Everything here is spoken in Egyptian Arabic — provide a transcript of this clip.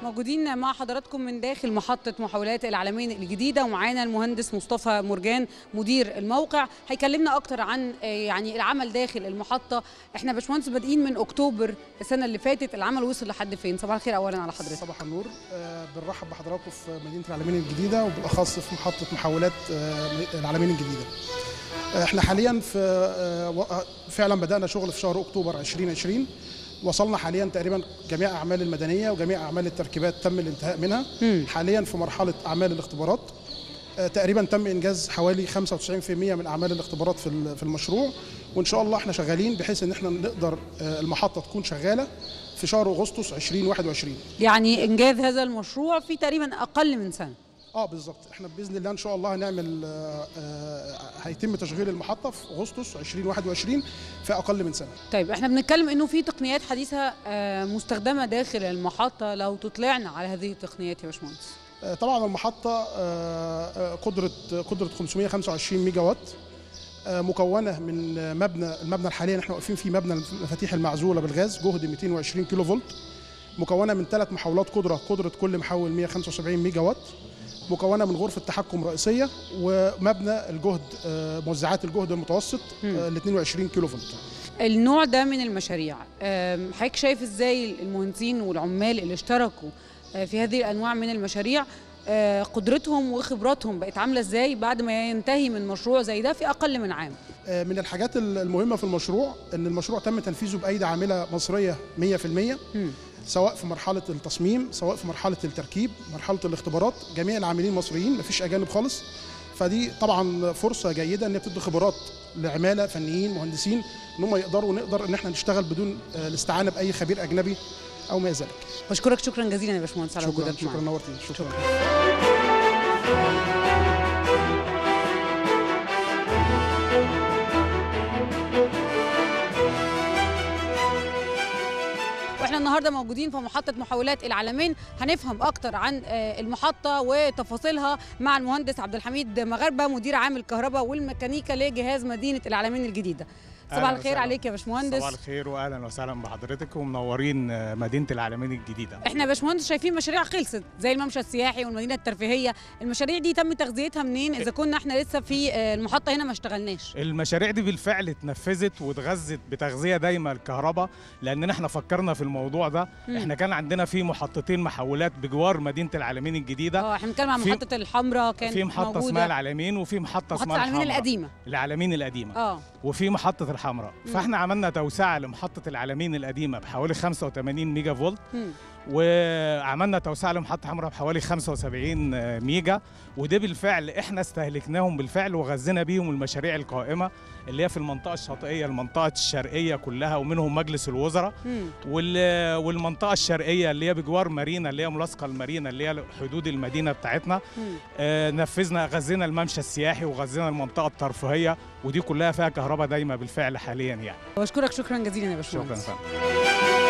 موجودين مع حضراتكم من داخل محطة محاولات العالمين الجديدة ومعانا المهندس مصطفى مرجان مدير الموقع هيكلمنا أكتر عن آه، يعني العمل داخل المحطة احنا باشمهندس بادئين من أكتوبر السنة اللي فاتت العمل وصل لحد فين صباح الخير أولا على حضرتك صباح النور آه، بنرحب بحضراتكم في مدينه العلمين الجديده وبالاخص في محطه محاولات آه، العلمين الجديده. آه، احنا حاليا في آه، و- آه، فعلا بدانا شغل في شهر اكتوبر 2020 وصلنا حاليا تقريبا جميع اعمال المدنيه وجميع اعمال التركيبات تم الانتهاء منها مم. حاليا في مرحله اعمال الاختبارات آه، تقريبا تم انجاز حوالي 95% من اعمال الاختبارات في ال- في المشروع وان شاء الله احنا شغالين بحيث ان احنا نقدر آه، المحطه تكون شغاله في شهر اغسطس 2021 يعني إنجاز هذا المشروع في تقريبا أقل من سنة اه بالظبط احنا باذن الله ان شاء الله هنعمل آه، آه، هيتم تشغيل المحطه في اغسطس 2021 في اقل من سنه طيب احنا بنتكلم انه في تقنيات حديثه آه، مستخدمه داخل المحطه لو تطلعنا على هذه التقنيات يا باشمهندس آه، طبعا المحطه آه، آه، قدره قدره 525 ميجا وات آه، مكونه من آه، مبنى المبنى الحالي احنا واقفين فيه مبنى المفاتيح المعزوله بالغاز جهد 220 كيلو فولت مكونه من ثلاث محولات قدره قدره كل محول 175 ميجا وات مكونه من غرفه تحكم رئيسيه ومبنى الجهد آه، موزعات الجهد المتوسط ال 22 كيلو فولت النوع ده من المشاريع آم، حضرتك شايف ازاي المهندسين والعمال اللي اشتركوا آه، في هذه الانواع من المشاريع آه، قدرتهم وخبراتهم بقت عامله ازاي بعد ما ينتهي من مشروع زي ده في اقل من عام آه، من الحاجات المهمه في المشروع ان المشروع تم تنفيذه بايدي عامله مصريه 100% مم. سواء في مرحله التصميم سواء في مرحله التركيب مرحله الاختبارات جميع العاملين مصريين مفيش اجانب خالص فدي طبعا فرصه جيده ان بتدي خبرات لعماله فنيين مهندسين ان هم يقدروا نقدر ان احنا نشتغل بدون آه، الاستعانه باي خبير اجنبي او ما ذلك بشكرك شكرا جزيلا يا باشمهندس على شكرا وجودك شكرا معنا نورتين شكرا واحنا النهارده موجودين في محطه محولات العالمين هنفهم اكتر عن آه، المحطه وتفاصيلها مع المهندس عبد الحميد مغاربه مدير عام الكهرباء والميكانيكا لجهاز مدينه العالمين الجديده صباح أهلاً الخير وسهلاً. عليك يا باشمهندس صباح الخير واهلا وسهلا بحضرتك ومنورين آه، مدينه العالمين الجديده احنا يا باشمهندس شايفين مشاريع خلصت زي الممشى السياحي والمدينه الترفيهيه المشاريع دي تم تغذيتها منين اذا كنا احنا لسه في آه، المحطه هنا ما اشتغلناش المشاريع دي بالفعل اتنفذت واتغذت بتغذيه دايمه الكهرباء لان احنا فكرنا في الموضوع ده مم. احنا كان عندنا في محطتين محولات بجوار مدينه العالمين الجديده اه احنا بنتكلم عن في- محطه الحمراء كانت في محطه موجودة. اسمها العالمين وفي محطه محطه اسمها العالمين الحمراء. القديمه العالمين القديمه اه وفي محطه الحمراء مم. فاحنا عملنا توسعه لمحطه العالمين القديمه بحوالي 85 ميجا فولت مم. وعملنا توسعه لمحطه حمراء بحوالي 75 ميجا وده بالفعل احنا استهلكناهم بالفعل وغذينا بيهم المشاريع القائمه اللي هي في المنطقه الشاطئيه المنطقه الشرقيه كلها ومنهم مجلس الوزراء مم. وال- والمنطقه الشرقيه اللي هي بجوار مارينا اللي هي ملاصقه المارينا اللي هي حدود المدينه بتاعتنا مم. آه، نفذنا غذينا الممشى السياحي وغذينا المنطقه الترفيهيه ودي كلها فيها كهرباء دايمه بالفعل حاليا يعني بشكرك شكرا جزيلا يا شكرا باشمهندس فندم